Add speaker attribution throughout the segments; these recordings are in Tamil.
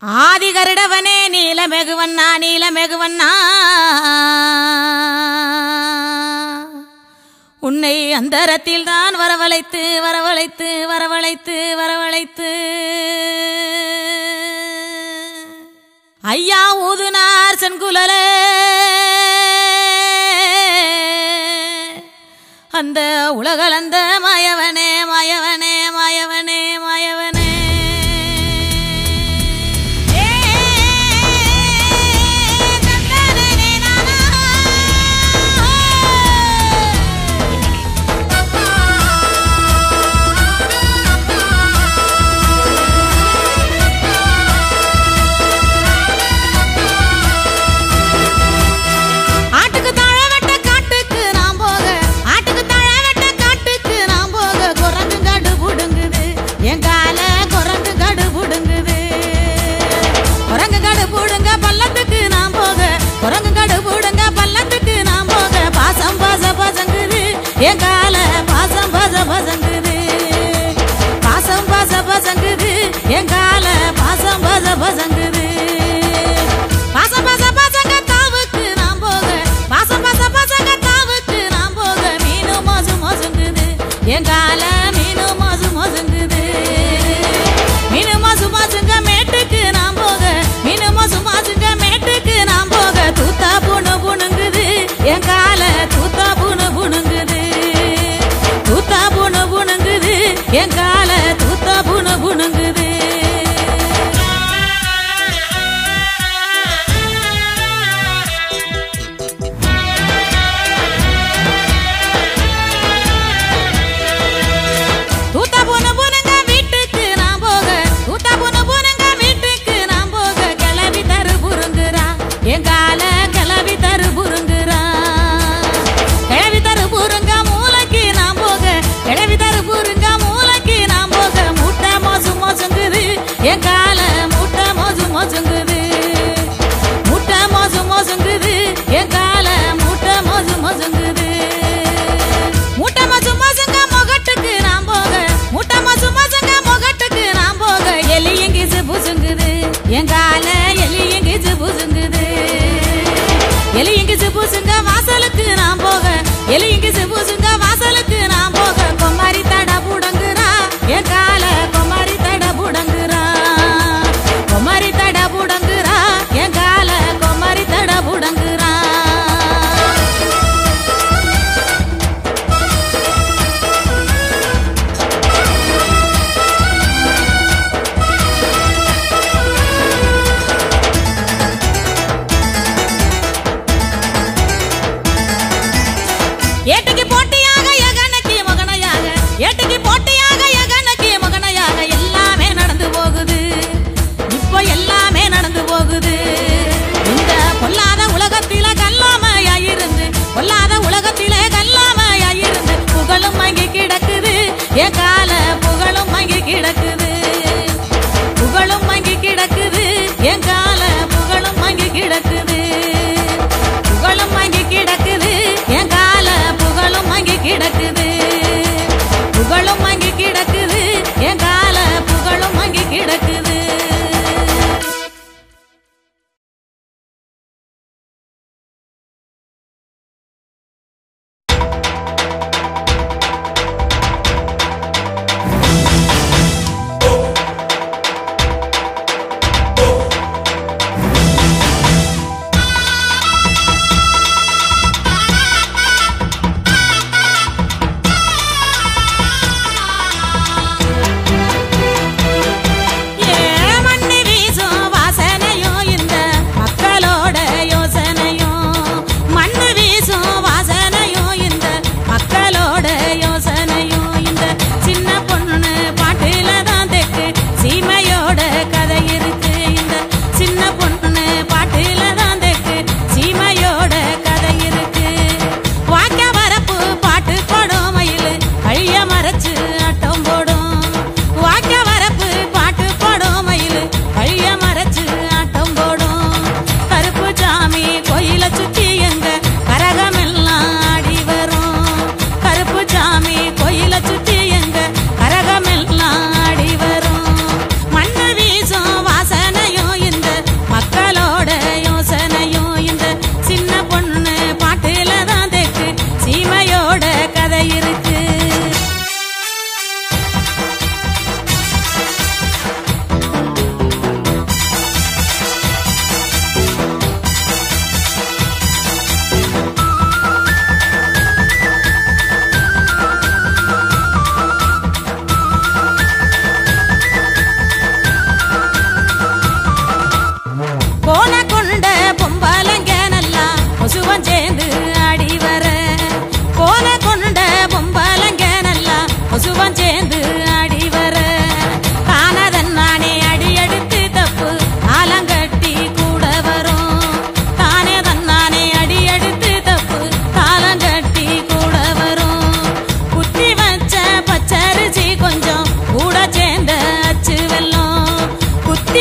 Speaker 1: ஆதிகருடவனே நீலமெகுவண்ணா நீலமெகுவண்ணா உன்னை அந்தரத்தில் தான் வரவழைத்து வரவழைத்து வரவழைத்து வரவழைத்து ஐயா ஊதுனார் சென்குலலே அந்த உலகளந்த மாயவனே மாயவனே மாயவனே மாயவனே ஏ, தந்தானே நானா. ஆட்டுக்கு தாழ வெட்ட காட்டுக்கு நான் போக ஆட்டுக்கு தாழ வெட்ட காட்டுக்கு நான் போக குரங்கு கடு புடுங்குது என் கால குரங்கு கடு புடுங்குது குரங்கு கடு புடுங்க பள்ளத்துக்கு நான் போக குரங்கு கடு புடுங்க பள்ளத்துக்கு நான் போக பாசம் பாச பசங்குது என் கால பாசம் பாச பசங்குது பாசம் பாச பசங்குது என் கால பாசம் பாச பசங்குது பாச பாச பசங்க தாவுக்கு நான் போக பாச பாச பசங்க தாவுக்கு நான் போக மீனு மோசு மோசுங்குது என் கால மீனு மோசு மோசுங்குது மீனு மோசு மோசுங்க மேட்டுக்கு நான் போக மீனு மோசு மோசுங்க மேட்டுக்கு நான் போக தூத்தா புணு புணுங்குது என் கால தூத்தா புணு புணுங்குது தூத்தா புணு புணுங்குது என் கால தூத்தா புணு புணுங்குது தூத்தா புனு புனுங்க வீட்டுக்கு நான் போக தூத்தா புனு புனுங்க வீட்டுக்கு நான் போக கிளவி தரு புருங்குறா என் கால கிளவி தரு புருங்குறா கிளவி தரு புருங்க மூளைக்கு நான் போக கிளவி தரு புருங்க மூளைக்கு நான் போக மூட்டை மோசு மோசுங்குது என் கால மூட்டை மோசு மோசுங்குது மூட்டை மோசு மோசுங்குது என் கால மூட்டை மோசு மோசுங்குது மூட்டை மசு மசுங்க முகட்டுக்கு நான் போக மூட்டை மசு மசுங்க முகட்டுக்கு நான் போக எலி எங்கிச்சு புசுங்குது என் கால எலி எங்கிச்சு புசுங்குது எலி எங்கிச்சு புசுங்க வாசலுக்கு நான் போக எலி எங்கிச்சு புசுங்க வாசலுக்கு நான் போக கொமாரி தட புடங்குறா என் கால கொமாரி தட புடங்குறா கொமாரி தட புடங்குறா என் கால கொமாரி தட புடங்குறா ஏட்டுக்கு போட்டியாக எகனக்கு மகனையாக ஏட்டுக்கு போட்டியாக எகனக்கு மகனையாக எல்லாமே நடந்து போகுது இப்போ எல்லாமே நடந்து போகுது இந்த பொல்லாத உலகத்தில கல்லாமையாயிருந்து பொல்லாத உலகத்தில கல்லாமையாயிருந்து புகழும் மங்கி கிடக்குது என் கால புகழும் மங்கி கிடக்குது புகழும் மங்கி கிடக்குது என் கால புகழும் மங்கி கிடக்குது புகழும் மங்கி கிடக்குது என் கால புகழும் மங்கி கிடக்குது புகழும் மங்கி கிடக்குது என் கால புகழும் மங்கி கிடக்குது ஏ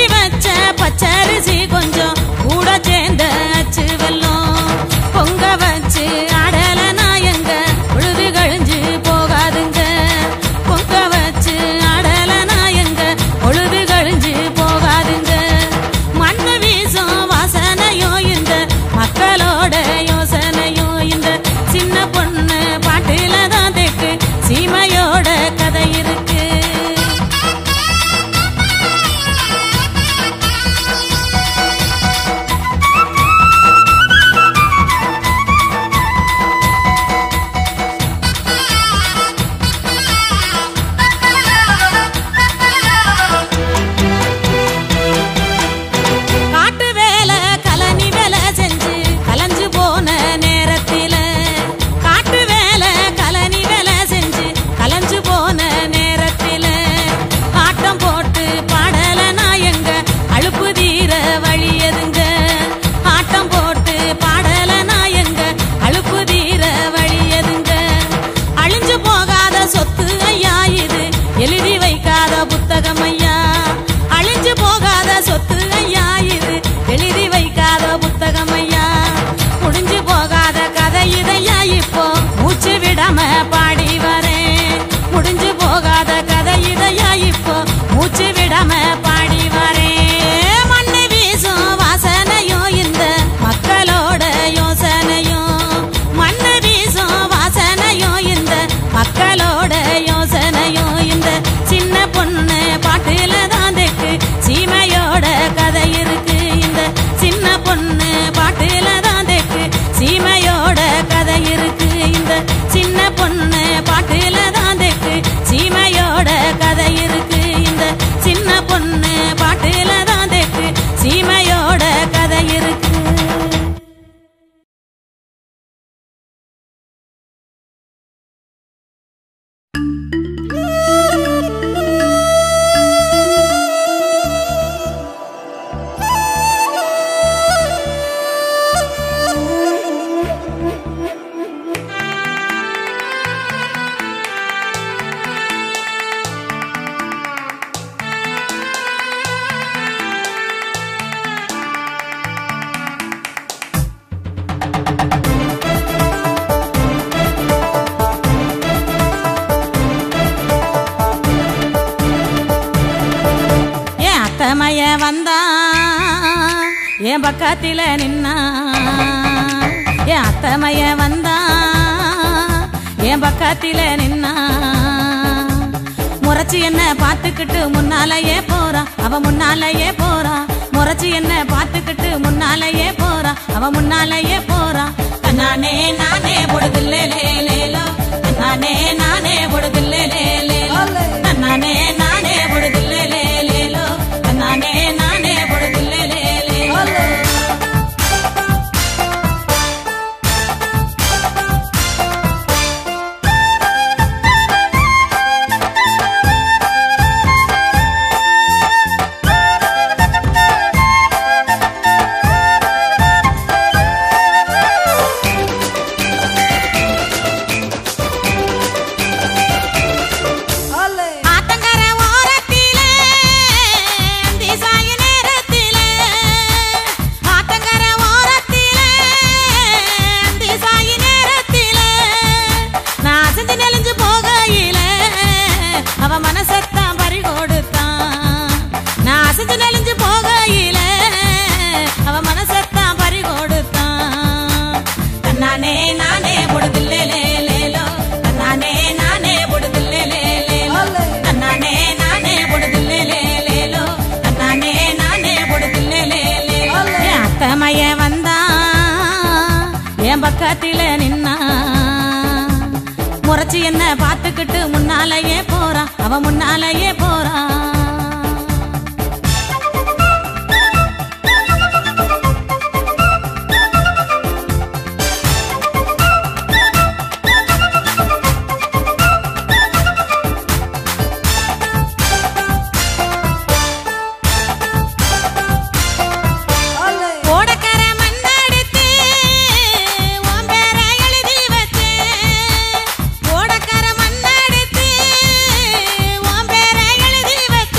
Speaker 1: ஊத்தி வச்ச பச்சரிசி கொஞ்சம் கூட சேர்ந்த அச்சு வெல்லம் பொங்க வச்சு அடல நாயங்க உழுது கழிஞ்சு போகாதுங்க பொங்க வச்சு அடல நாயங்க உழுது கழிஞ்சு போகாதுங்க மண்ணு வீசும் வாசனையோ இந்த மக்களோட யோசனையோ இந்த சின்ன பொண்ணு பாட்டில தான் தெக்கு சீமையோட கதை இருக்கு காட்டு வேலை கலனி வேலை செஞ்சு கலைஞ்சு போன நேரத்தில காட்டு வேலை கலனி வேலை செஞ்சு கலைஞ்சு போன நேரத்தில ஆட்டம் போட்டு பாடல நாயங்க அழுப்பு தீர வழியதுங்க ஆட்டம் போட்டு பாடல நாயங்க அழுப்பு தீர வழியதுங்க அழிஞ்சு போகாத சொத்து ஐயா இது எழுதி வைக்காத புத்தகம் ஐயா அழிஞ்சு போகாத சொத்து ஐயா இது எழுதி வைக்காத புத்தகம் ஐயா முடிஞ்சு போகாத கதை இதையா இப்போ மூச்சு விடாம பாடி வரேன் முடிஞ்சு போகாத கதை இதையா இப்போ மூச்சு விடாம பாடி வரேன் மண்ணு வீசும் வாசனையும் இந்த மக்களோட யோசனையும் மண்ணு வீசும் வாசனையும் இந்த மக்களோட யோசனையும் இந்த சின்ன பொண்ணு பாட்டுல தான் தெக்கு சீமையோட கதை இருக்கு இந்த சின்ன பொண்ணு பாட்டுல தான் தெக்கு சீமையோட கதை இருக்கு இந்த சின்ன பொண்ணு பாட்டுல தான் தெக்கு சீமையோட கதை இருக்கு இந்த சின்ன பொண்ணு பாட்டுல தான் தெக்கு சீமையோட கதை இருக்கு என் அத்தமைய வந்தா என் பக்கத்தில நின்னா என் அத்தமைய வந்தா என் பக்கத்தில நின்னா முறைச்சு என்ன பார்த்துக்கிட்டு முன்னாலேயே போறா அவ முன்னாலேயே போறா முறைச்சு என்ன பார்த்துக்கிட்டு முன்னாலேயே போறா அவ முன்னாலேயே போறா நானே நானே பொடுதில்லே லேலேலோ நானே நானே பொடுதில்லே லேலேலோ நானே நானே பொடுதில்லே லேலேலோ நானே நானே பொடுதில்லே லேலேலோ ஆத்தங்கர ஓரத்திலே அந்தி சாய நேரத்திலே ஆத்தங்கர ஓரத்திலே அந்தி சாய நேரத்திலே நான் அசைஞ்சு நெளிஞ்சு போகையில அவ மனசத்தான் பறி கொடுத்தான் நான் அசைஞ்சு நெளிஞ்சு போகையில அவ மனசத்தான் பறி கொடுத்தான் தன்னானே நானே பொடுதில்லே லேலேலோ தன்னானே நானே பொடுதில்லே லேலேலோ தன்னானே நானே பொடுதில்லே லேலேலோ தன்னானே நானே பொடுதில்லே லேலேலோ என் அத்தமைய வந்தா என் பக்கத்தில நின்னா முறைச்சு என்ன பார்த்துக்கிட்டு முன்னாலேயே போறா அவ முன்னாலேயே போறா ஓடக்கர மண்ணெடுத்து உன் பேரை எழுதி வச்சேன் ஓடக்கர மண்ணெடுத்து உன் பேரை எழுதி வச்சேன்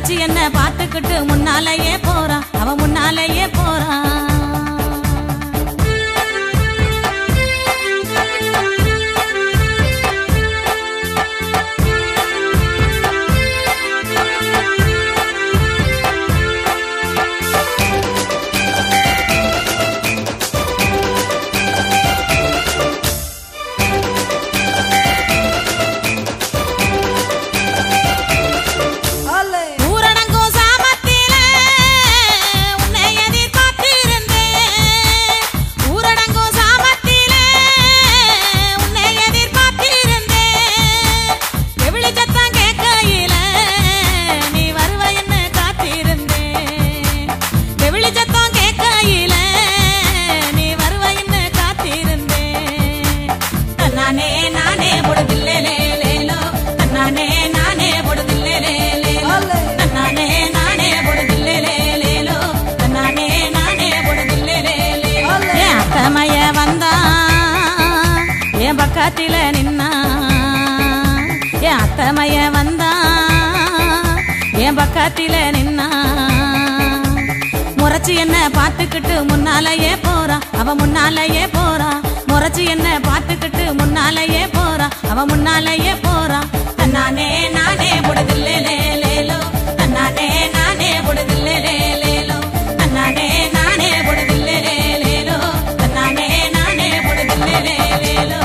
Speaker 1: முறைச்சு என்ன பார்த்துக்கிட்டு முன்னாலேயே போறான் அவ முன்னாலேயே போறான் ஊரடங்கும் சாமத்திலே உன்னை எதிர்பார்த்திருந்தேன். ஊரடங்கும் சாமத்திலே உன்னை எதிர்பார்த்திருந்தேன். எவிழி சத்தம் கேட்கையில நீ வருவன்னு காத்திருந்தேன். எவிழி சத்தம் கேட்கையில நீ வருவன்னு காத்திருந்தேன். நானே நானே பொடுதில்லே லேலோ நானே நானே பொடுதில்லே லேலோ நானே நானே பொடுதில்லே லேலோ நானே நானே பொடுதில்லே லேலோ என் அத்தமைய வந்தா என் பக்கத்தில நின்னா என் அத்தமைய வந்தா என் பக்கத்தில நின்னா முறைச்சு என்ன பார்த்துக்கிட்டு முன்னாலேயே போறா அவ முன்னாலேயே போறா முறைச்சு என்ன பார்த்துக்கிட்டு முன்னாலேயே போறா அவ முன்னாலேயே போறா நானே நானே பொடுதில்லே லேலோ நானே நானே பொடுதில்லே லேலோ நானே நானே பொடுதில்லே லேலோ நானே நானே பொடுதில்லே லேலோ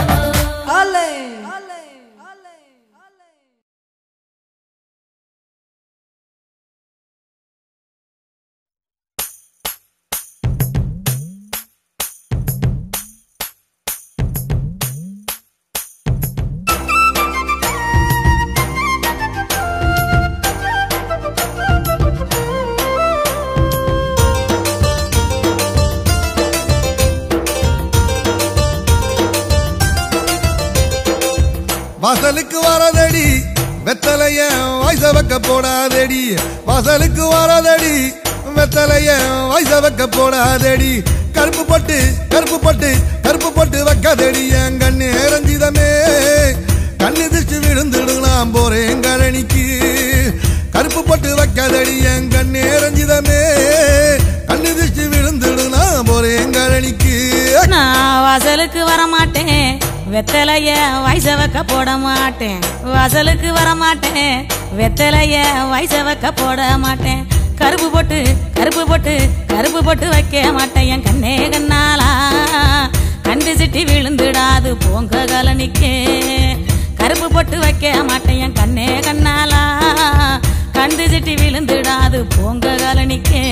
Speaker 2: வாசலுக்கு வரதடி வெத்தலைய வயச வைக்க போடாதடி வாசலுக்கு வரதடி வெத்தலைய வயச வைக்க போடாதடி கருப்பு பட்டு கருப்பு பட்டு கருப்பு பட்டு வைக்காதடி என் கண்ணு ரஞ்சிதமே கண்ணு திருச்சி விழுந்துடுலாம் போறேன் கழனிக்கு கருப்பு பட்டு வைக்காதடி என் கண்ணு ரஞ்சிதமே கண்ணு திருச்சி விழுந்துடுலாம் போறேன் கழனிக்கு
Speaker 1: நான் வாசலுக்கு வர மாட்டேன் வெத்தலைய வயச வைக்க போட மாட்டேன் வாசலுக்கு வர மாட்டேன் வெத்தலைய வயச வைக்க போட மாட்டேன் கருப்பு போட்டு கருப்பு போட்டு கருப்பு போட்டு வைக்க மாட்டேன் என் கண்ணே கண்ணாலா கண்டு சிட்டி விழுந்துடாது போங்க கலனிக்கே கருப்பு போட்டு வைக்க மாட்டேன் என் கண்ணே கண்ணாலா கண்டு சிட்டி விழுந்துடாது போங்க கலனிக்கே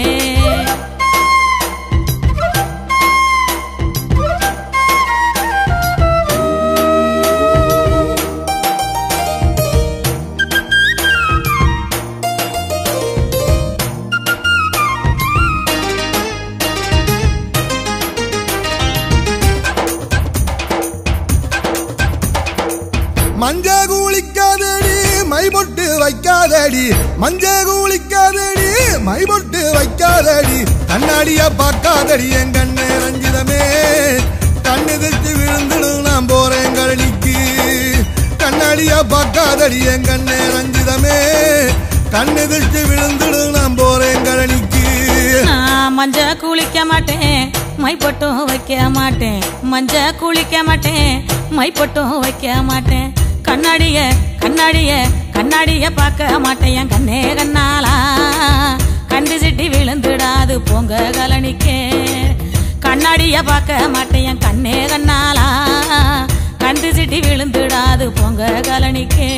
Speaker 2: மஞ்ச கூலிக்காதடி மை பொட்டு வைக்காதடி மஞ்ச கூலிக்காதடி மை பொட்டு வைக்காதடி கண்ணாடிய பார்க்காதடி என் கண்ணு ரஞ்சிதமே கண்ணு திருச்சி விழுந்துடும் நான் போறேன் கழனிக்கு கண்ணாடிய பார்க்காதடி என் கண்ணு ரஞ்சிதமே கண்ணு திருச்சி விழுந்துடும் நான் போறேன் கழனிக்கு
Speaker 1: நான் மஞ்ச குளிக்க மாட்டேன் மை பொட்டும் வைக்க மாட்டேன் மஞ்ச குளிக்க மாட்டேன் மை பொட்டும் வைக்க மாட்டேன் கண்ணாடிய கண்ணாடிய கண்ணாடிய பார்க்க மாட்டேன் என் கண்ணே கண்ணாலா கண்டு சிட்டி விழுந்துடாது போங்க கலனிக்கே கண்ணாடிய பார்க்க மாட்டேன் என் கண்ணே கண்ணாலா கண்டு சிட்டி விழுந்துடாது போங்க கலனிக்கே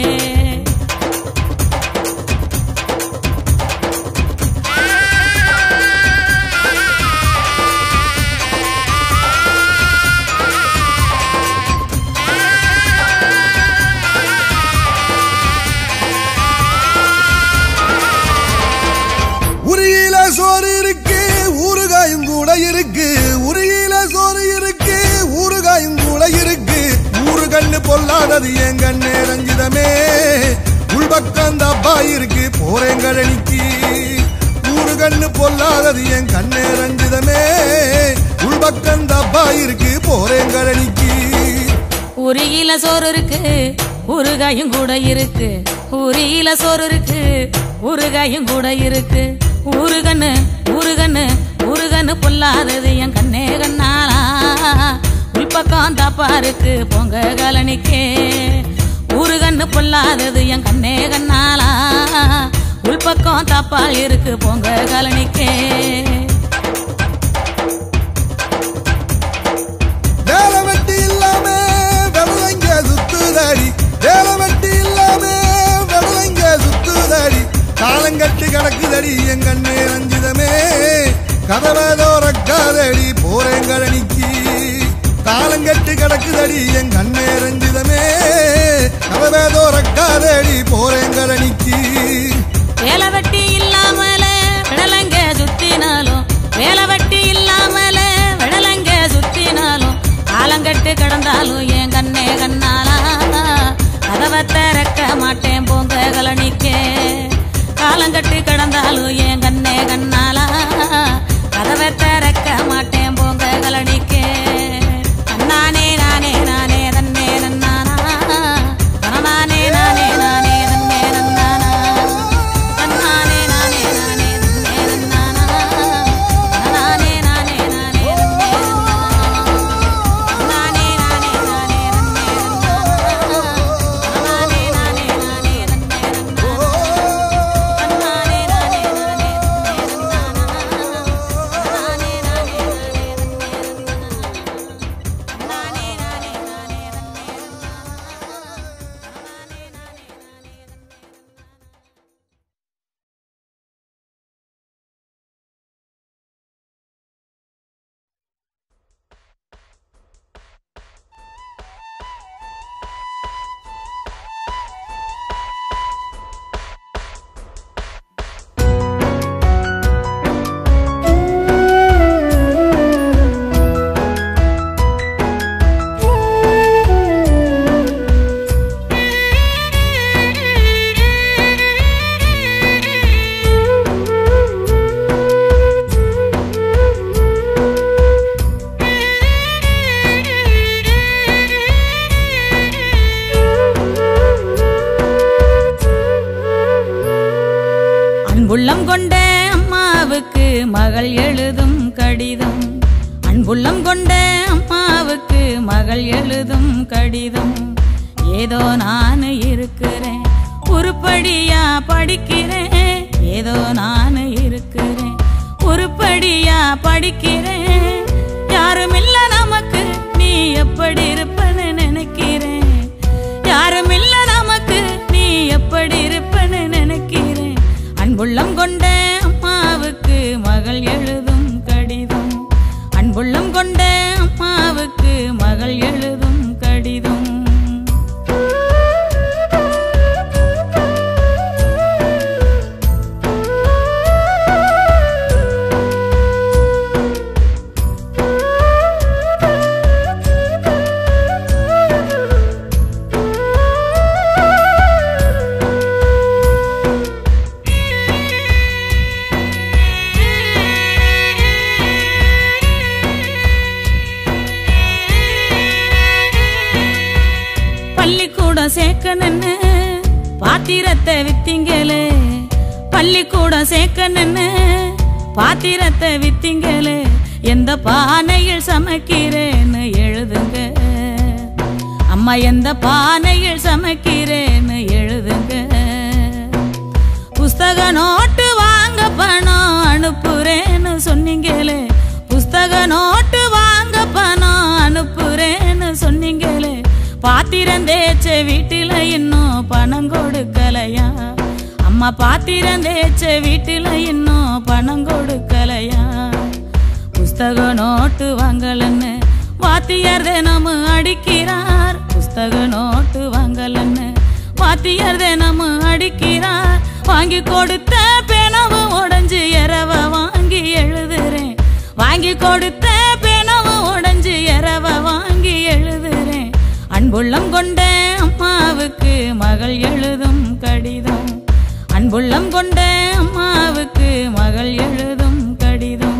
Speaker 2: உரியில சோறு இருக்கு ஊறுகாயும் கூட இருக்கு உரியில சோறு இருக்கு ஊறுகாயும் கூட இருக்கு ஊரு கண்ணு பொல்லாதது என் கண்ணு ரஞ்சிதமே உள்பக்கம் தப்பா இருக்கு போறேன் கழனிக்கு ஊரு கண்ணு பொல்லாதது என் கண்ணு ரஞ்சிதமே உள்பக்கம் தப்பா இருக்கு போறேன் கழனிக்கு
Speaker 1: ஒரு கிலோ சோறு இருக்கு ஊறுகாயும் கூட இருக்கு ஊரியில சோறு இருக்கு ஊறுகாயும் கூட இருக்கு ஊறுகன்னு ஊறுகன்னு ஊறுகன்னு பொல்லாதது என் கண்ணே கண்ணாலா உள்பக்கம் தாப்பா இருக்கு பொங்க கலனிக்கே ஊறுகன்னு பொல்லாதது என் கண்ணே கண்ணாலா உள்பக்கம் தாப்பால் இருக்கு பொங்க கலனிக்கே
Speaker 2: வேலை வெட்டி இல்லாம வெள்ளங்க சுத்துதாடி வேலை வெட்டி இல்லாம வெள்ளங்க சுத்துதாடி காலங்கட்டு கிடக்குதடி என் கண்ணே ரஞ்சிதமே கதவை தோறக்காதடி போறேன் கழனிக்கு காலங்கட்டு கிடக்குதடி என் கண்ணே ரஞ்சிதமே கதவை தோறக்காதடி போறேன் கழனிக்கு
Speaker 1: வேலை வெட்டி இல்லாமல விடலங்க சுத்தினாலும் வேலை வெட்டி இல்லாமல விடலங்க சுத்தினாலும் காலங்கட்டு கிடந்தாலும் என் கண்ணே கண்ணாலா கதவை திறக்க மாட்டேன் போங்க கலனிக்கே காலங்கட்டு கிடந்தாலும் என் கண்ணே கண்ணாலா கதவை திறக்க மாட்டேன் போங்க கலனிக்கே நானே நானே நானே தன்னே நன்னானா தனநானே நானே நானே தன்னே நன்னானா தன்னானே நானே நானே தன்னே நன்னானா தனநானே நானே நானே தன்னே நன்னானா நானே நானே நானே தன்னே நன்னானா தனநானே நானே நானே தன்னே நன்னானா தன்னானே நானே நானே தன்னே நன்னானா தனானே நானே நானே தன்னே அன்புள்ளம் கொண்ட அம்மாவுக்கு மகள் எழுதும் கடிதம் அன்புள்ளம் கொண்ட அம்மாவுக்கு மகள் எழுதும் கடிதம் ஏதோ நான் இருக்கிறேன் உருப்படியா படிக்கிறேன் ஏதோ நான் இருக்கிறேன் உருப்படியா படிக்கிறேன் யாரும் இல்ல நமக்கு நீ எப்படி இருப்பன்னு நினைக்கிறேன் யாரும் இல்ல நமக்கு நீ எப்படி இருப்பன்னு நினைக்கிறேன் அன்புள்ளம் கொண்ட அம்மாவுக்கு மகள் எழுதும் கடிதம் அன்புள்ளம் கொண்ட அம்மாவுக்கு மகள் எழுதும் கடிதம் பள்ளிக்கூடம் சேர்க்கணுன்னு பாத்திரத்தை வித்தீங்களே பள்ளிக்கூடம் சேர்க்கணுன்னு பாத்திரத்தை வித்தீங்களே எந்த பானையில் சமைக்கிறேன்னு எழுதுங்க அம்மா எந்த பானையில் சமைக்கிறேன்னு எழுதுங்க புஸ்தக நோட்டு வாங்க பணம் அனுப்புறேன்னு சொன்னீங்களே புஸ்தக நோட்டு வாங்க பணம் அனுப்புறேன்னு சொன்னீங்களே பாத்திரம் தேய்ச்ச வீட்டில இன்னும் பணம் கொடுக்கலையா அம்மா பாத்திரம் தேய்ச்ச வீட்டில இன்னும் பணம் கொடுக்கலையா புஸ்தக நோட்டு வாங்கலன்னு வாத்தியார் தினமும் அடிக்கிறார் புஸ்தக நோட்டு வாங்கலன்னு வாத்தியார் தினமும் அடிக்கிறார் வாங்கி கொடுத்த பேனவும் உடைஞ்சு எரவ வாங்கி எழுதுறேன் வாங்கி கொடுத்த பேனவும் உடைஞ்சு எரவ வாங்கி எழுதுறேன் அன்புள்ளம் கொண்ட அம்மாவுக்கு மகள் எழுதும் கடிதம் அன்புள்ளம் கொண்ட அம்மாவுக்கு மகள் எழுதும் கடிதம்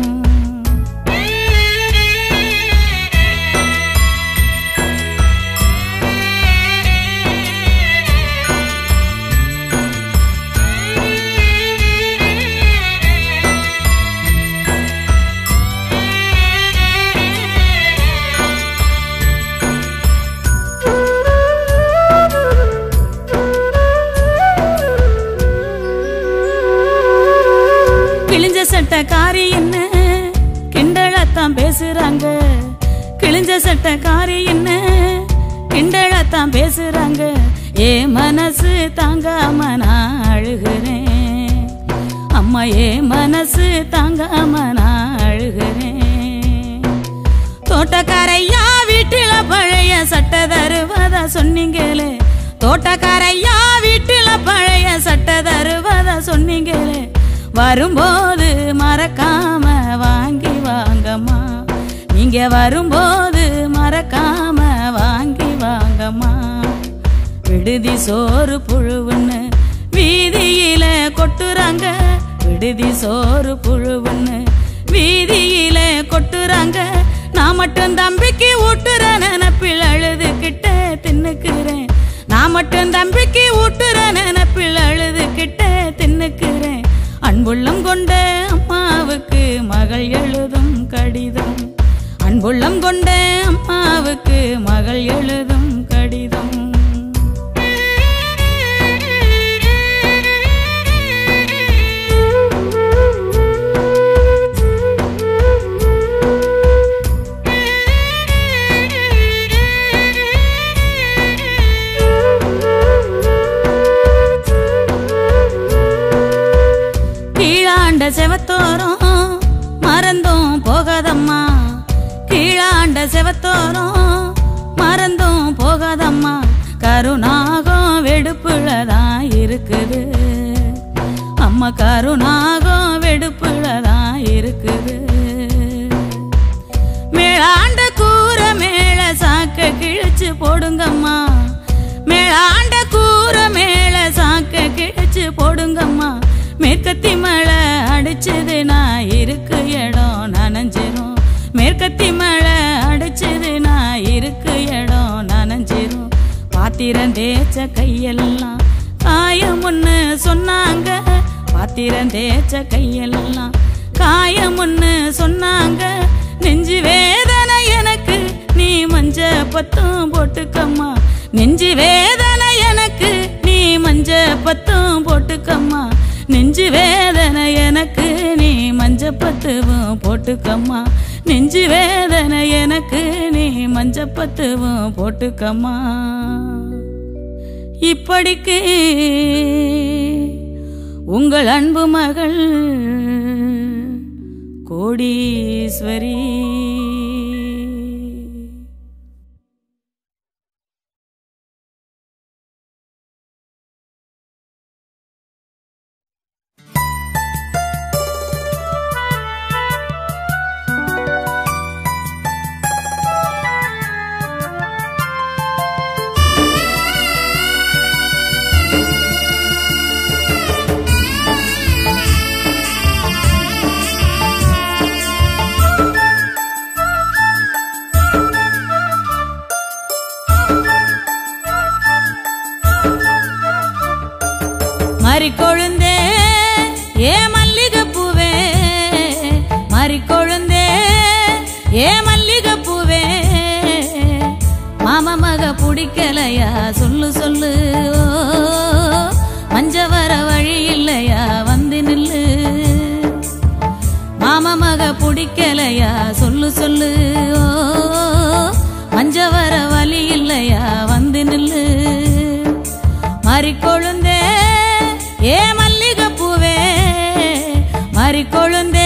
Speaker 3: சட்டக்காரி என்ன கிண்டலத்தான் பேசுறாங்க கிழிஞ்ச சட்டக்காரி என்ன கிண்டலத்தான் பேசுறாங்க ஏ மனசு தாங்காம நான் அழுகிறேன் அம்மா ஏ மனசு தாங்காம நான் அழுகிறேன் தோட்டக்காரையா வீட்டில பழைய சட்டை தருவதா சொன்னீங்களே தோட்டக்காரையா வீட்டில பழைய சட்டை தருவதா சொன்னீங்களே வரும்போது மறக்காம வாங்கி வாங்கம்மா நீங்க வரும்போது மறக்காம வாங்கி வாங்கம்மா விடுதி சோறு புழுவுன்னு வீதியில கொட்டுறாங்க விடுதி சோறு புழுவுன்னு வீதியில கொட்டுறாங்க நான் மட்டும் தம்பிக்கு ஊட்டுற நினப்பில் அழுதுகிட்ட தின்னுக்கிறேன் நான் மட்டும் தம்பிக்கு ஊட்டுற நினப்பில் அழுதுகிட்ட தின்னுக்கிறேன் அன்புள்ளம் கொண்ட அம்மாவுக்கு மகள் எழுதும் கடிதம் அன்புள்ளம் கொண்ட அம்மாவுக்கு மகள் எழுதும் கடிதம் கீழாண்ட செவத்தோரம் மறந்தும் போகாதம்மா கீழாண்ட செவத்தோரம் மறந்தும் போகாதம்மா கருணாகம் வெடுப்புலதான் இருக்குது அம்மா கருணாகம் வெடுப்புலதான் இருக்குது மேலாண்ட கூற மேல சாக்க கிழிச்சு போடுங்கம்மா மேலாண்ட கூற மேல சாக்க கிழிச்சு போடுங்கம்மா மேற்கத்தி மழை அடிச்சது நான் இருக்கு இடம் நனைஞ்சிரும் மேற்கத்தி மழை அடிச்சது நான் இருக்கு இடம் நனைஞ்சிரும் பாத்திரம் தேய்ச்ச கையெல்லாம் காயமுன்னு சொன்னாங்க பாத்திரம் தேய்ச்ச கையெல்லாம் காயமுன்னு சொன்னாங்க நெஞ்சு வேதனை எனக்கு நீ மஞ்ச பத்தும் போட்டுக்கம்மா நெஞ்சு வேதனை எனக்கு நீ மஞ்ச பத்தும் போட்டுக்கம்மா நெஞ்சு வேதனை எனக்கு நீ மஞ்ச பத்துவும் போட்டுக்கம்மா நெஞ்சு வேதனை எனக்கு நீ மஞ்ச பத்துவும் போட்டுக்கம்மா இப்படிக்கு உங்கள் அன்பு மகள் கோடீஸ்வரி மறிக்கொழுந்தே ஏ மல்லிகைப்பூவே மறிக்கொழுந்தே ஏ மல்லிகைப்பூவே மாம மக பிடிக்கலையா சொல்லு சொல்லு ஓ, மஞ்ச வர வழி இல்லையா வந்து நில்லு மாம மக பிடிக்கலையா சொல்லு சொல்லு ஓ மஞ்ச வர வழி இல்லையா வந்து நில்லு மறிக்கொழுந்தே ஏ மல்லிகைப்பூவே மறிக்கொழுந்தே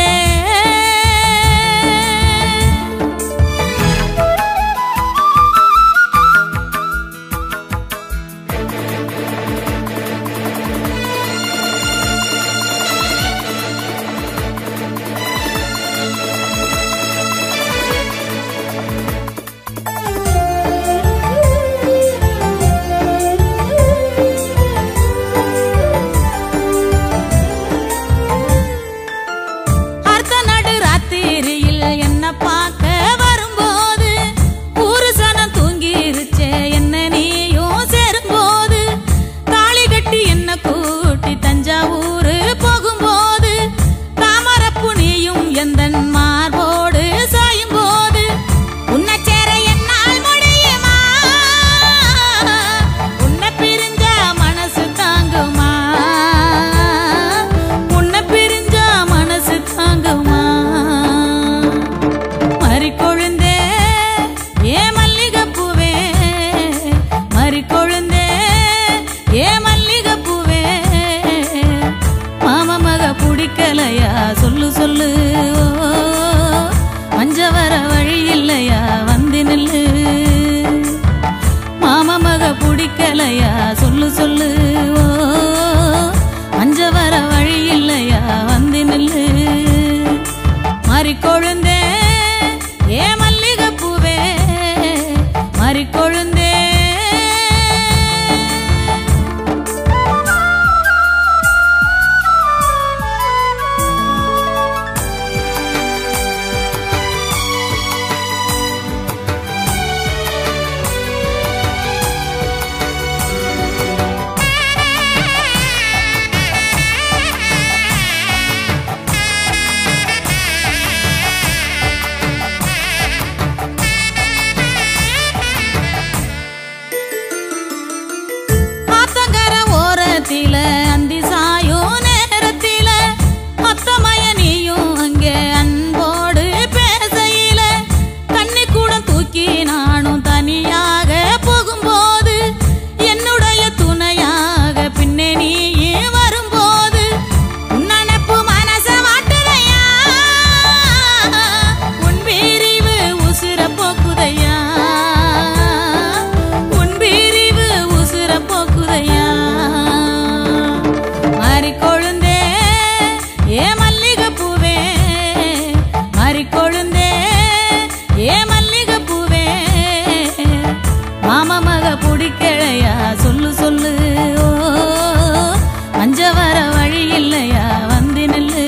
Speaker 3: சொல்லு சொல்லு ஓ மஞ்ச வர வழி இல்லையா வந்து நெல்லு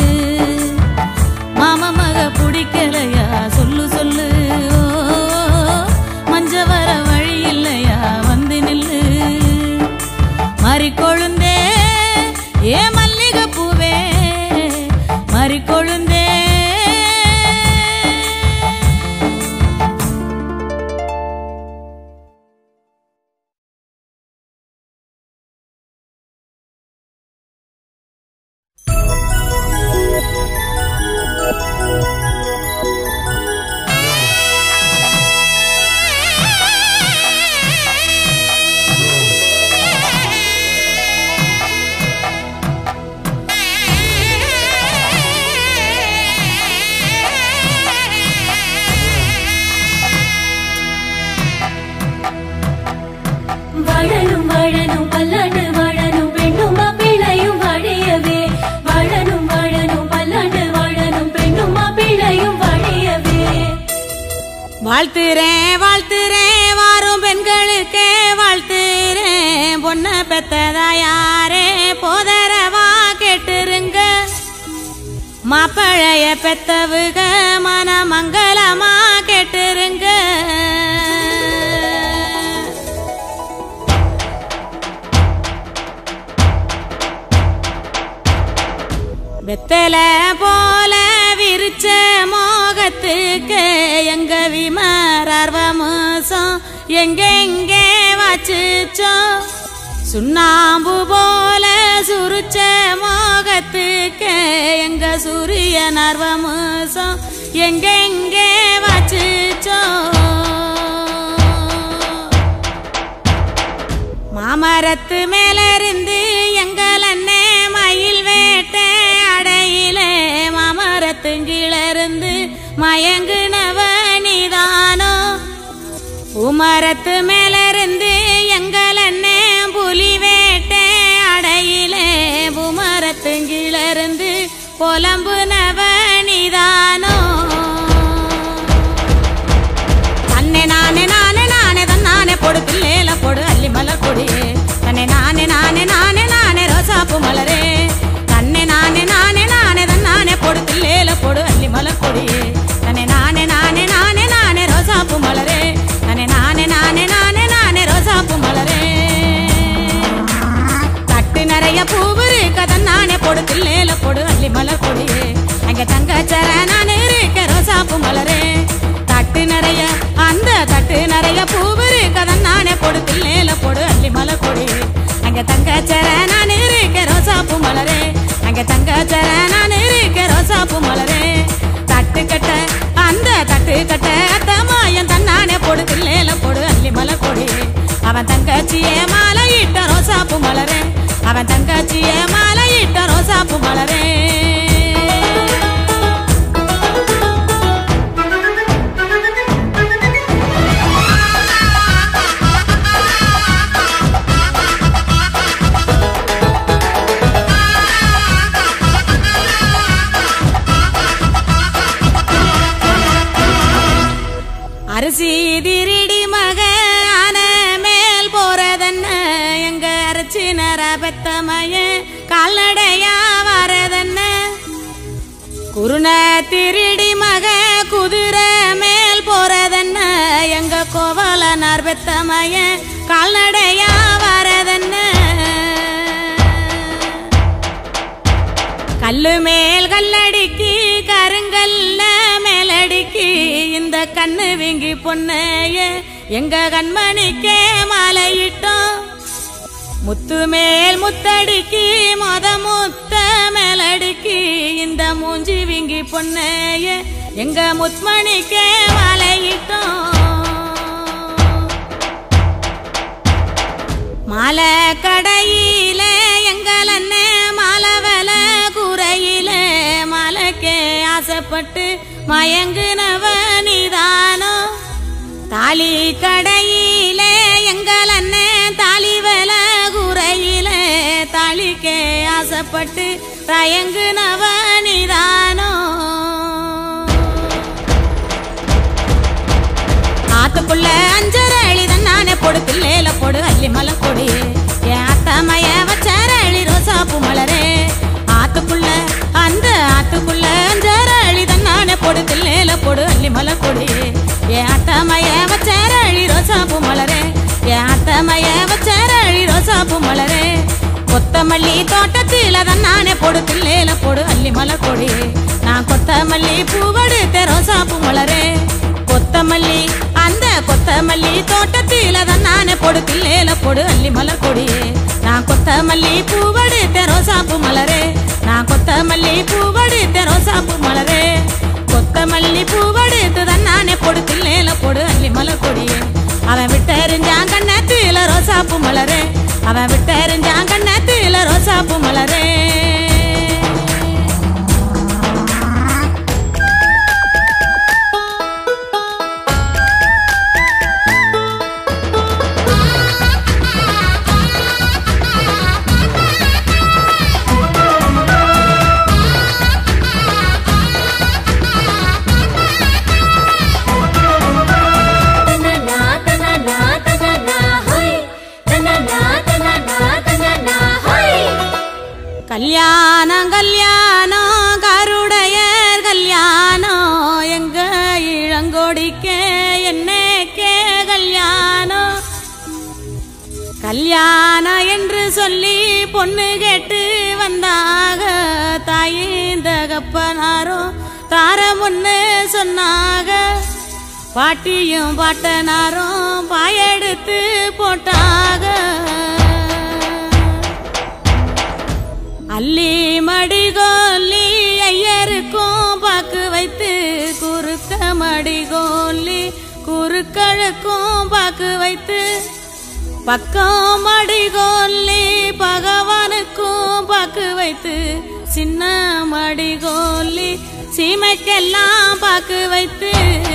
Speaker 3: மாம மக பிடிக்கலையா சொல்லு சொல்லு ஓ மஞ்ச வர வழி இல்லையா வந்து நெல்லு மறி கொழுந்தே ஏ மல்லிகை பூவே மறி கொழுந்தே
Speaker 4: வாழணும் வாழணும் பல்லாண்டு வாழணும் பெண்ணும் மாப்பிள்ளையும் வாழியவே வாழணும் வாழணும் பல்லாண்டு வாழணும் பெண்ணும் மாப்பிள்ளையும் வாழியவே
Speaker 3: வாழ்த்துறேன் வாழ்த்துறேன் வாரும் பெண்களுக்கே வாழ்த்துறேன் பொண்ண பெத்ததா யாரே போதரவா கேட்டுருங்க மாப்பழைய பெத்தவுக மனமங்கலமா கேட்டுருங்க வெத்தல போல விரிச்ச மோகத்துக்கு எங்க விமரர்வமோசம் எங்கெங்கே வச்சுச்சோம் சுண்ணாம்பு போல சுருச்ச மோகத்துக்கு எங்க சூரிய நர்வமோசம் எங்கெங்கே வச்சுச்சோம் மாமரத்து மேல இருந்து எங்கள் அண்ணே மயில் வேட்டை அடையிலே மாமரத்து கீழிருந்து மயங்குனவ நீதானோ பூமரத்து மேல இருந்து எங்கள் அண்ணே புலி வேட்டை அடையிலே பூமரத்து கீழிருந்து புலம்புனவ நீதானோ தன்னை நானே நானே நானே தன் நானே பொடு பிள்ளையில பொடு அள்ளி மலர் கொடியே தன்னை நானே நானே நானே நானே ரோசாப்பு மலரே தன்னை நானே நானே நானே தன் நானே பொடு பிள்ளையில பொடு அள்ளி மலர் கொடியே தன்னை நானே நானே நானே நானே ரோசாப்பு மலரே தன்னை நானே நானே நானே நானே ரோசாப்பு மலரே தட்டு நிறைய பூவு கதன் நானே பொடு பிள்ளையில பொடு அள்ளி மலர் கொடியே அங்க தங்கச்சர நான் இருக்க ரோசாப்பு மலரே தட்டு நிறைய அந்த தட்டு நிறைய பூவு கதன் நானே பொடு பிள்ளையில பொடு அள்ளி மலர் கொடியே அங்க தங்கச்சர நான் இருக்க ரோசாப்பு மலரே அங்க தங்கச்சர நான் இருக்க ரோசாப்பு மலரே தட்டு கட்ட அந்த தட்டு கட்ட அத்தம்மா என் தன்னானே பொடு பிள்ளையில பொடு அள்ளி மலர் கொடியே அவன் தங்கச்சியே மாலையிட்ட ரோசாப்பு மலரே அவன் தங்கச்சியே மாலையிட்ட ரோசாப்பு மலரே அரிசி திருடி மக ஆன மேல் போறதென்ன எங்க அரைச்சி நர பெத்தமய கால்நடையா வரதென்ன குருண திருடி மக குதிரை மேல் போறதென்ன எங்க கோவலனார் பெத்தமய கால்நடையா வரதென்ன கல்லு மேல் கல்லடிக்கு கருங்கல்ல மேலடிக்கு இந்த கண்ணு வீங்கி பொண்ணைய எங்க கண்மணிக்கே மாலையிட்டோம் முத்து மேல் முத்தடிக்கு மொத முத்த மேலடிக்கு இந்த மூஞ்சி வீங்கி பொண்ணைய எங்க முத்மணிக்கே மாலையிட்டோம் மாலை கடையில எங்கள் அண்ணன் மாலை வில குறையில மாலைக்கே ஆசைப்பட்டு மயங்குனவ நீதானோ தாலி கடையில எங்கள் அண்ணன் தாலி வில குறையில தாலிக்கே ஆசைப்பட்டு தயங்குனவ நீதானோ ஆத்துக்குள்ள அஞ்சரை அழிதன் நானே பொடு பிள்ளையில பொடு போடு அள்ளி மலை கொடியே என் அத்தமைய வச்சரளி ரோசாப்பு மலரே ஆத்துக்குள்ள அந்த ஆத்துக்குள்ள அஞ்சரளி தன்னானே போடு தில்லேல போடு அள்ளி மலை கொடியே என் அத்தமைய வச்சரளி ரோசாப்பு மலரே என் அத்தமைய வச்சரளி ரோசாப்பு மலரே கொத்தமல்லி தோட்டத்தில தான் நானே போடு தில்லேல போடு அள்ளி மலை கொடியே நான் கொத்தமல்லி பூவெடுத்த ரோசாப்பு மலரே கொத்தமல்லி அந்த கொத்தமல்லி தோட்டத்தில தான் நானே போடு தில்லேல போடு அள்ளி மலர் கொடியே நான் கொத்தமல்லி பூவெடுத்த ரோசாப்பு மலரே நான் கொத்தமல்லி பூவெடுத்த ரோசாப்பு மலரே கொத்தமல்லி பூவெடுத்து தான் நானே போடு தில்லேல போடு அள்ளி மலர் கொடியே அவன் விட்டெறிஞ்சான் கண்ணத்தில ரோசாப்பு மலரே அவன் விட்டெறிஞ்சான் கண்ணத்தில ரோசாப்பு மலரே
Speaker 4: தனனா தனனா தனனா ஹை தனனா தனனா தனனா ஹை
Speaker 3: கல்யாணம் கல்யாணம் கருடையர் கல்யாணம் எங்க இளங்கோடிக்கே என்னக்கே கல்யாணம் கல்யாணம் என்று சொல்லி பொண்ணு கேட்டு வந்தாக தாயின் தகப்பனாரும் தாரம் ஒண்ணு சொன்னாக பாட்டியும் பாட்டனாரும் பாயெடுத்து போட்டாக அள்ளி மடிகோலி ஐயருக்கும் பாக்கு வைத்து குறுக்க மடிகோலி குறுக்களுக்கும் பாக்கு வைத்து பக்கம் மடிகோலி பகவானுக்கும் பாக்கு வைத்து சின்ன மடிகோலி சீமைக்கெல்லாம் பாக்கு வைத்து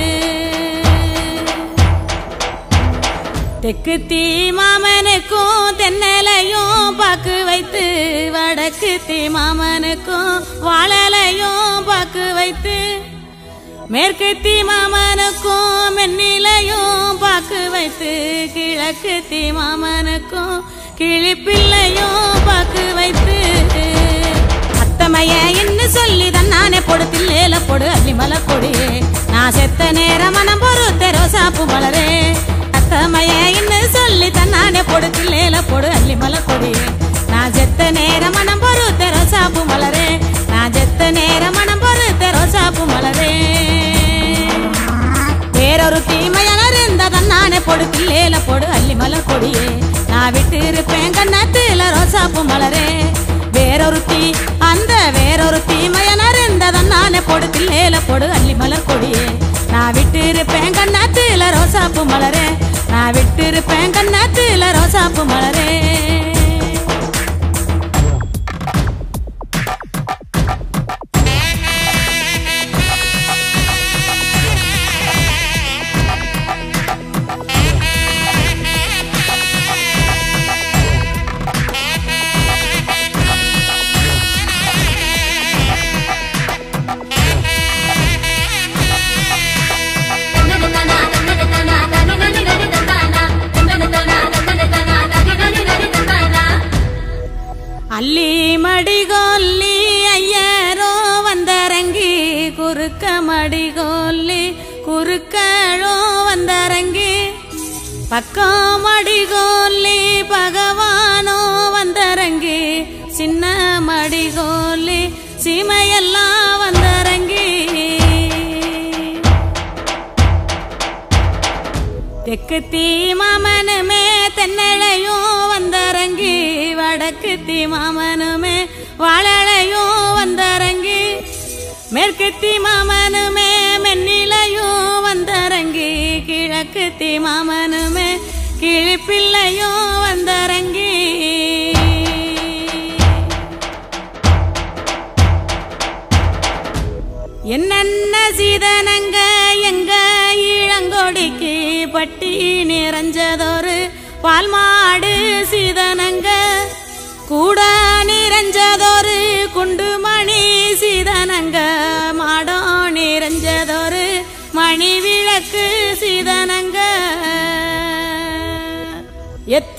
Speaker 3: தெற்கு தீ மாமனுக்கும் தென்னலையும் பாக்கு வைத்து வடக்கு தீ மாமனுக்கும் வாழலையும் பாக்கு வைத்து மேற்கு தீ மாமனுக்கும் மென்னிலையும் பாக்கு வைத்து கிழக்கு தீ மாமனுக்கும் கிளிப்பிள்ளையும் பாக்கு வைத்து அத்தமைய என்ன சொல்லி தான் நானே பொடு தில்லேல பொடு அள்ளி மலை கொடியே நான் செத்த நேரம் மனம் பொறுத்த ரோசாப்பு மலரே அத்தமைய என்ன சொல்லி தான் நானே பொடு தில்லேல பொடு அள்ளி மலை கொடியே நான் செத்த நேரம் மனம் பொறுத்த ரோசாப்பு மலரே நான் செத்த நேரம் மனம் பொறுத்த ரோசாப்பு மலரே வேறொரு தீமையாளர் இருந்ததன் நானே பொடு தில்லேல பொடு அள்ளி மலர் கொடியே நான் விட்டு இருப்பேன் கண்ணத்துல ரோசாப்பு மலரே வேறொரு தீ அந்த வேறொரு தீமையாளர் இருந்ததன் நானே பொடு தில்லேல பொடு அள்ளி மலர் கொடியே நான் விட்டு இருப்பேன் கண்ணத்துல ரோசாப்பு மலரே நான் விட்டு இருப்பேன் கண்ணத்துல ரோசாப்பு மலரே
Speaker 4: தனனா தனனா தனனா தனனா தனனா தனனா தனனா தனனா
Speaker 3: அள்ளி மடிகொல்லி ஐயரோ வந்தரங்கி குறுக்க மடிகொல்லி குறுக்களோ வந்தரங்கி பக்கம் மடிகொல்லி பகவானோ வந்தரங்கி சின்ன மடிகொல்லி சீமையெல்லாம் வந்தரங்கி தெற்கு தீ மாமனுமே தென்னழையும் வந்தரங்கி வடக்கு தீ மாமனுமே வாழலையும் வந்தரங்கி மேற்கு தீ மாமனுமே மென்னிலையும் வந்தரங்கி கிழக்கு தீ மாமனுமே கிழிப்பிள்ளையும் வந்தரங்கி என்னென்ன சீதனங்க எங்க இளங்கொடிக்கு பட்டி நிறைஞ்சதொரு பால் மாடு சீதனங்க கூட நிறைஞ்சதொரு குண்டுமணி சீதனங்க மாடம் நிறைஞ்சதொரு மணி விளக்கு சீதனங்க எத்த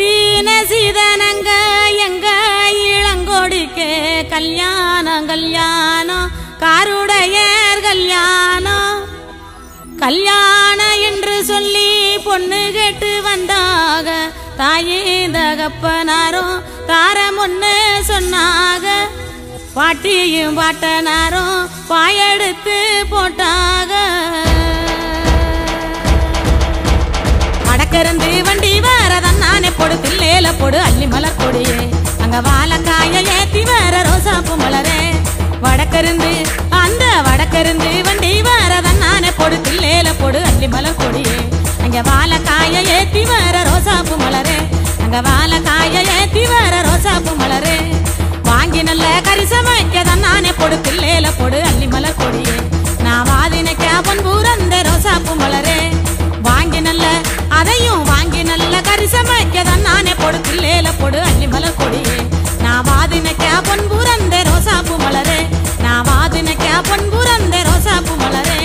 Speaker 3: கல்யாணம் கல்யாணம் காருடையர் கல்யாணம் கல்யாணம் என்று சொல்லி பொண்ணு கேட்டு வந்தாக தாயே தகப்பனாரும் தாரம் ஒண்ணு சொன்னாக பாட்டியும் பாட்டனாரும் பாயெடுத்து போட்டாக வடக்கிருந்து வண்டி வரதான் நானே பொடு தில்லேல பொடு அள்ளி மலர் கொடியே அங்க வாழைக்காய ஏத்தி வர ரோசாப்பு மலரே வடக்கிருந்து அந்த வடக்கிருந்து வண்டி வரதான் நானே பொடு தில்லேல பொடு அள்ளி மலர் கொடியே அங்க வாழைக்காய ஏத்தி வர ரோசாப்பு மலரே அங்க வாழைக்காய ஏத்தி வர ரோசாப்பு மலரே வாங்கி நல்ல கரிசமைக்கதான் நானே பொடு தில்லேல பொடு அள்ளி மலர் கொடியே நான் வாதினைக்க பொன்பூரந்த ரோசாப்பு மலரே வாங்கி நல்ல அதையும் வாங்கி நல்ல கரிசமைக்கதான் நானே பொடு பிள்ளையில பொடு அள்ளி மலர் கொடியே நான் வாதினைக்க பொன்புறந்த ரோசாப்பு மலரே நான் வாதினைக்க பொன்புறந்த ரோசாப்பு மலரே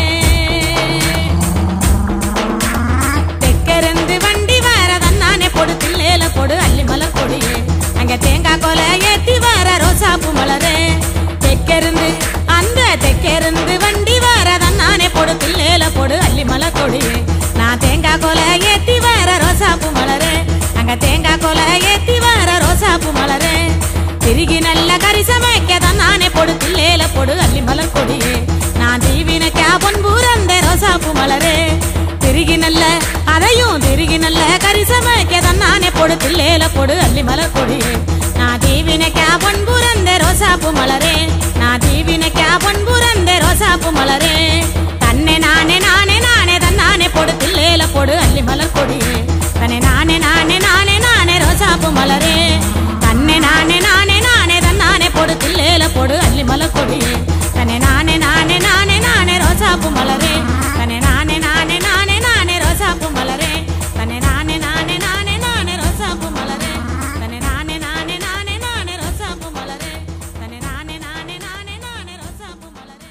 Speaker 3: தெற்கிருந்து வண்டி வரதான் நானே பொடு பிள்ளையில பொடு அள்ளி மலர் கொடியே அங்க தேங்காய் கொலை ஏத்தி வர ரோசாப்பு மலரே தெற்கிருந்து அந்த தெற்கிருந்து வண்டி வரதான் நானே பொடு பிள்ளையில பொடு அள்ளி மலர் கொடியே நான் தேங்காய் கொலை ஏத்தி வர ரோசாப்பு மலரே அங்க தேங்காய் கொலை ஏத்தி வர ரோசாப்பு மலரே திருகி நல்ல கரிசமைக்கதான் நானே பொடு பிள்ளையில பொடு அள்ளி மலர் கொடியே நான் தீவினக்கா பொன்பூரந்த ரோசாப்பு மலரே திருகி நல்ல அதையும் திருகி நல்ல கரிசமைக்கதான் நானே பொடு பிள்ளையில பொடு அள்ளி மலர் கொடியே நான் தீவினக்கா பொன்புறந்த ரோசாப்பு மலரே நான் தீவினக்கா பொன்புறந்த ரோசாப்பு மலரே தன்னை நானே நானே நானே தன் நானே பொடு பிள்ளையில பொடு அள்ளி மலர் கொடியே தன்னை நானே நானே நானே நானே ரோசாப்பு மலரே தன்னை நானே நானே நானே தன் நானே பொடு பிள்ளையில பொடு அள்ளி மலர் கொடியே தன்னை நானே நானே நானே நானே ரோசாப்பு மலரே தன்னை நானே நானே நானே நானே ரோசாப்பு மலரே தன்னை நானே நானே நானே நானே ரோசாப்பு மலரே தன்னை நானே நானே நானே நானே ரோசாப்பு மலரே தன்னை நானே நானே நானே நானே ரோசாப்பு மலரே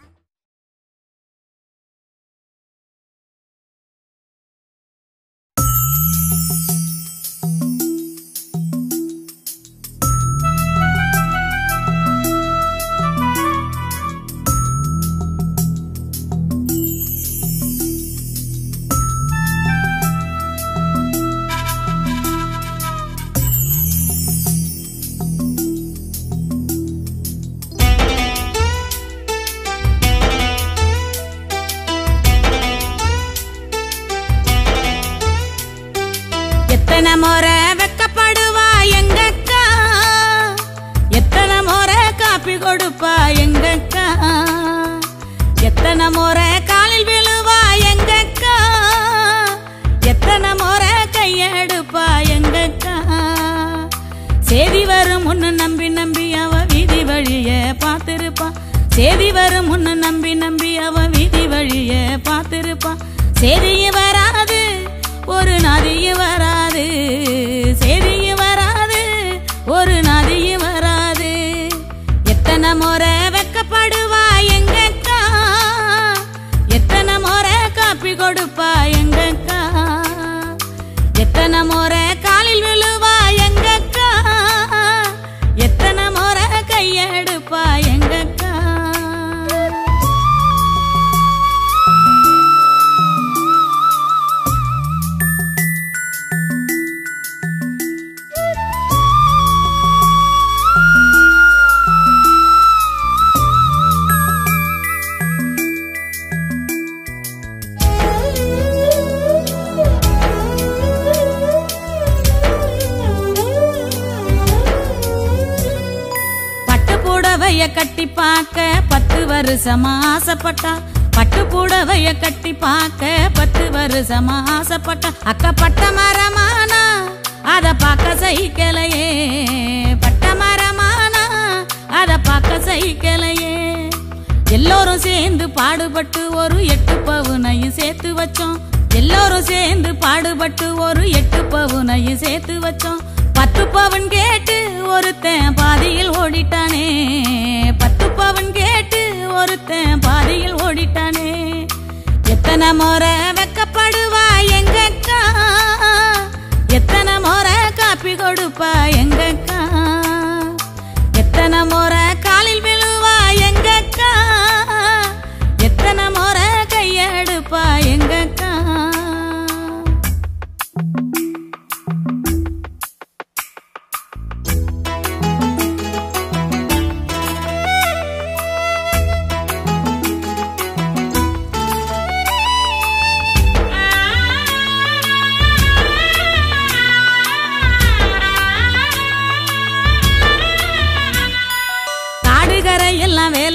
Speaker 3: எத்தனை முறை வெக்கப்படுவா எங்கக்கா எத்தனை முறை காப்பி கொடுப்பா எங்கக்கா எத்தனை முறை காலில் விழுவா எங்கக்கா எத்தனை முறை கையெடுப்பா எங்கக்கா சேதி வரும் முன்னு நம்பி நம்பி அவ வீதி வழிய பார்த்திருப்பா சேதி வரும் முன்னு நம்பி நம்பி அவ வீதி வழிய பார்த்திருப்பா சேதியும் வராது ஒரு நதியும் வராது சேதியும் வராது ஒரு நதியும் வராது எத்தனை முறை வெக்கப்படுவா எங்கக்கா எத்தனை முறை காப்பி கொடுப்பா எங்கக்கா எத்தனை முறை காலில் விழுவா எங்கக்கா எத்தனை முறை கையெடுப்பா எங்கக்கா பட்டு புடவைய கட்டி பார்க்க பத்து வருஷமா ஆசைப்பட்டா பட்டு புடவைய கட்டி பார்க்க பத்து வருஷமா ஆசைப்பட்டா அக்கப்பட்ட மரமானா அத பார்க்க சகிக்கலையே பட்ட மரமானா அத பார்க்க சகிக்கலையே எல்லோரும் சேர்ந்து பாடுபட்டு ஒரு எட்டு பவுனையும் சேர்த்து வச்சோம் எல்லோரும் சேர்ந்து பாடுபட்டு ஒரு எட்டு பவுனையும் சேர்த்து வச்சோம் பத்து பவன் கேட்டு ஒருத்தன் பாதியில் ஓடிட்டானே பத்து பவன் கேட்டு ஒருத்தன் பாதியில் ஓடிட்டானே எத்தனை முறை வெக்கப்படுவா எங்கக்கா எத்தனை முறை காப்பி கொடுப்பா எங்கக்கா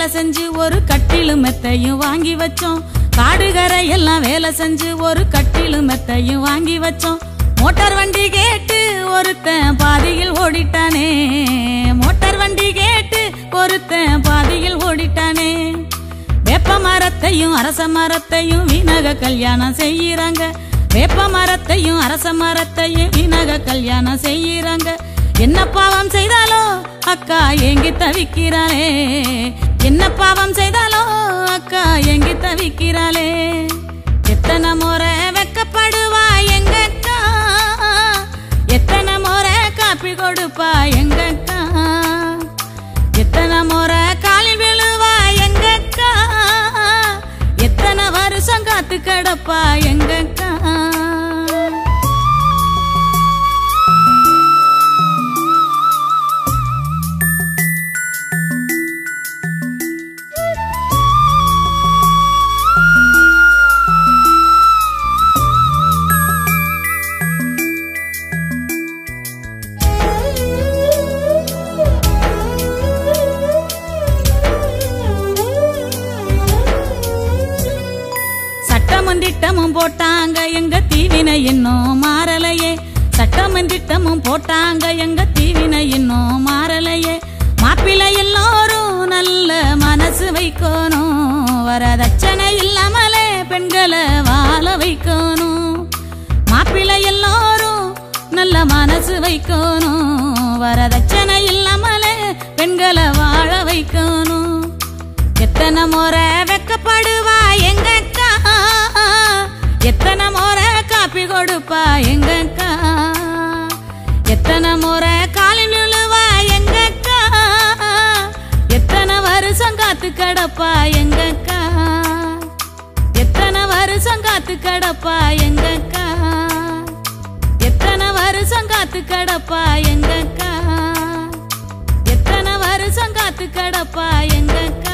Speaker 3: வேலை செஞ்சு ஒரு கட்டிலும் மெத்தையும் வாங்கி வச்சோம் காடுகரை எல்லாம் வேலை செஞ்சு ஒரு கட்டிலும் மெத்தையும் வாங்கி வச்சோம் மோட்டார் வண்டி கேட்டு ஒருத்தன் பாதியில் ஓடிட்டானே மோட்டார் வண்டி கேட்டு ஒருத்தன் பாதியில் ஓடிட்டானே வேப்ப மரத்தையும் அரச மரத்தையும் வீணக கல்யாணம் செய்யறாங்க வேப்ப மரத்தையும் அரச மரத்தையும் வீணக கல்யாணம் செய்யறாங்க என்ன பாவம் செய்தாலோ அக்கா ஏங்கி தவிக்கிறாளே என்ன பாவம் செய்தாலோ அக்கா ஏங்கி தவிக்கிறாளே எத்தனை முறை வெக்கப்படுவா எங்க அக்கா எத்தனை முறை காப்பி கொடுப்பா எங்க அக்கா எத்தனை முறை காலில் விழுவா எங்க அக்கா எத்தனை வருஷம் காத்து கிடப்பா எங்க அக்கா சட்டமும் திட்டமும் போட்டாங்க எங்க தீவினை இன்னும் மாறலையே சட்டமும் திட்டமும் போட்டாங்க எங்க தீவினை இன்னும் மாறலையே மாப்பிள்ளை எல்லோரும் நல்ல மனசு வைக்கணும் வரதட்சணை இல்லாமலே பெண்களை வாழ வைக்கணும் மாப்பிள்ளை எல்லோரும் நல்ல மனசு வைக்கணும் வரதட்சணை இல்லாமலே பெண்களை வாழ வைக்கணும் எத்தனை முறை வெக்கப்படுவா எங்க அக்கா எத்தனை முறை காப்பி கொடுப்பா எங்க அக்கா எத்தனை முறை காலில் விழுவா எங்க அக்கா எத்தனை வருஷம் காத்து கிடப்பா எங்க அக்கா எத்தனை வருஷம் காத்து கிடப்பா எங்க அக்கா எத்தனை வருஷம் காத்து கிடப்பா எங்க அக்கா எத்தனை வருஷம் காத்து கிடப்பா எங்க அக்கா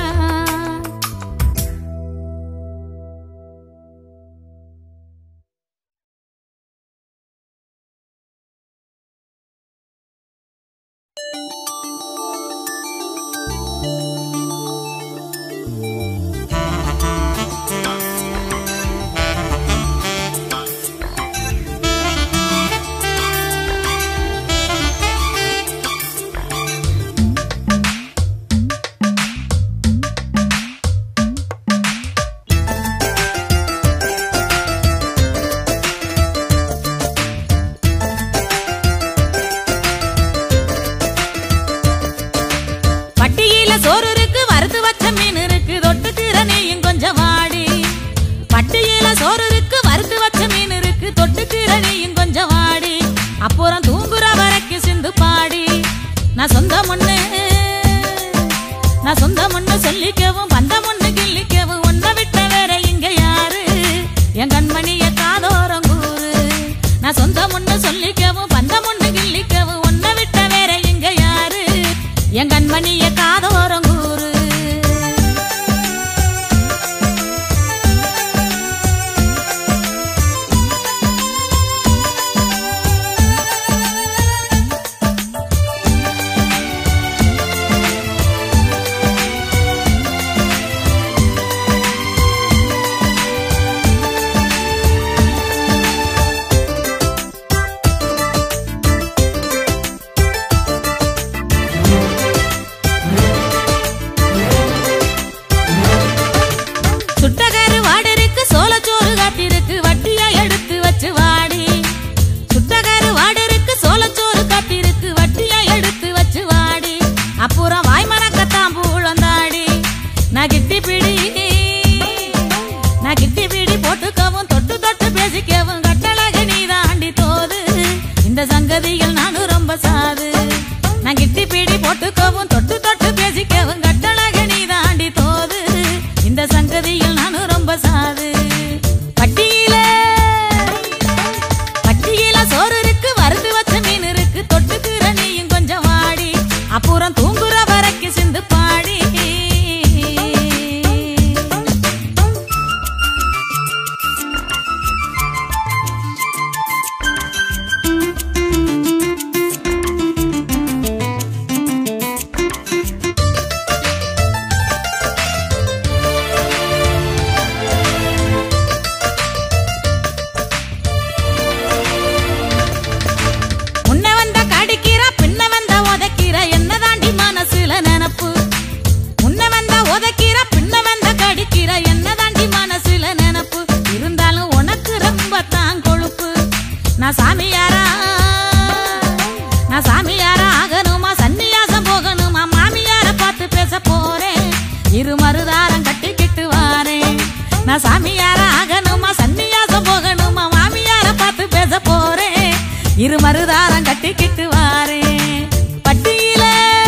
Speaker 3: மருதாரம் கட்டிக்கிட்டு வாரேன் நான் சாமியார ஆகணுமா சன்னியாசம் போகணுமா மாமியார பார்த்து பேச போறேன் இரு மருதாரம் கட்டிக்கிட்டு வாரேன் பட்டியில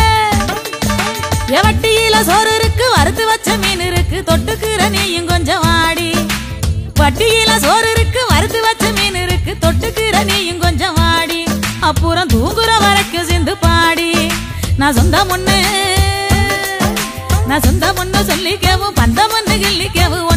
Speaker 3: எவட்டியில சோறு இருக்கு வறுத்து வச்ச மீன் இருக்கு தொட்டுக்கிற நீயும் கொஞ்சம் வாடி பட்டியில சோறு இருக்கு வறுத்து வச்ச மீன் இருக்கு தொட்டுக்கிற நீயும் கொஞ்சம் வாடி அப்புறம் தூங்குற வரைக்கும் சிந்து பாடி நான் சொந்த முன்னு நான் சொந்த முன்னு சொல்லிக்கவும் பந்த முன்னு கிள்ளிக்கவும்